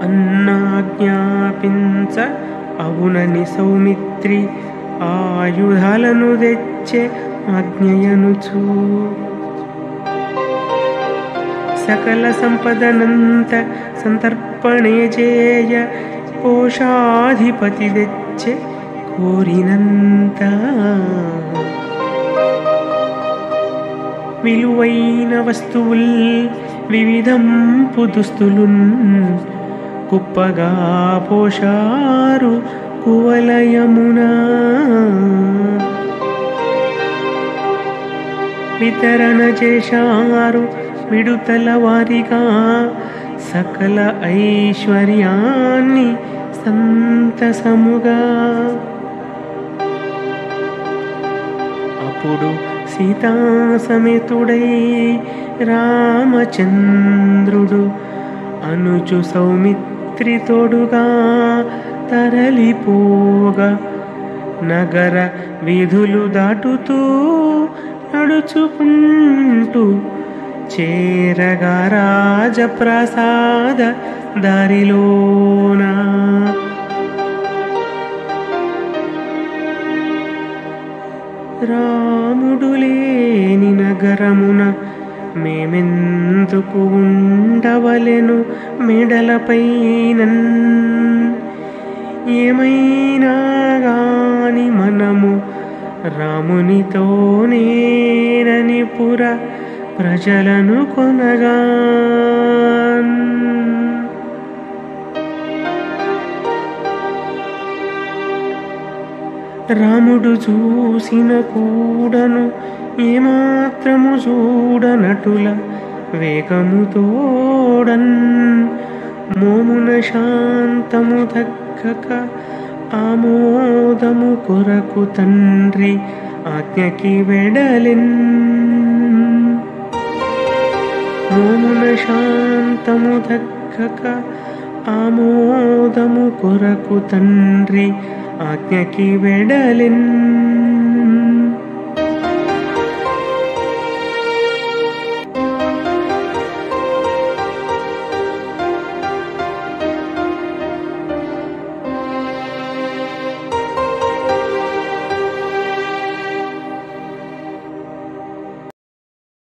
అన్నాజ్ఞాపించ అవునని సౌమిత్రి ఆయుధాలను తెచ్చే ఆజ్ఞయనుచూ సకల సంపదనంత సంతర్పణే చేయ కోశాధిపతి తెచ్చే కోరినంత విలువైన వస్తువుల్ వివిధంపు దుస్తులున్ కుప్పగా పోషారు కువలయమునా వితరణ చేశారు విడుతల వారిగా సకల ఐశ్వర్యాన్ని సంతసముగా అప్పుడు సీతా సమేతుడై రామచంద్రుడు అనుచు సౌమిత్రి తోడుగా తరలిపోగా నగర వీధులు దాటుతూ నడుచుకుంటూ చేరగా రాజప్రసాద దారిలోనా రాముడు లేని నగరమున మేమెందుకు ఉండవలెను మెడలపైనన్ ఏమైనా గాని మనము రామునితోనేనని పుర ప్రజలను కొనగా రాముడు చూసిన కూడను ఏమాత్రము చూడనటుల వేగము తోడన్ మోమున శాంతము దక్కక ఆమోదము కొరకు తండ్రి ఆజ్ఞకి వెడలిన్ మోమున శాంతము దక్కక ఆమోదము కొరకు తండ్రి ఆజ్ఞకి వెడలిన్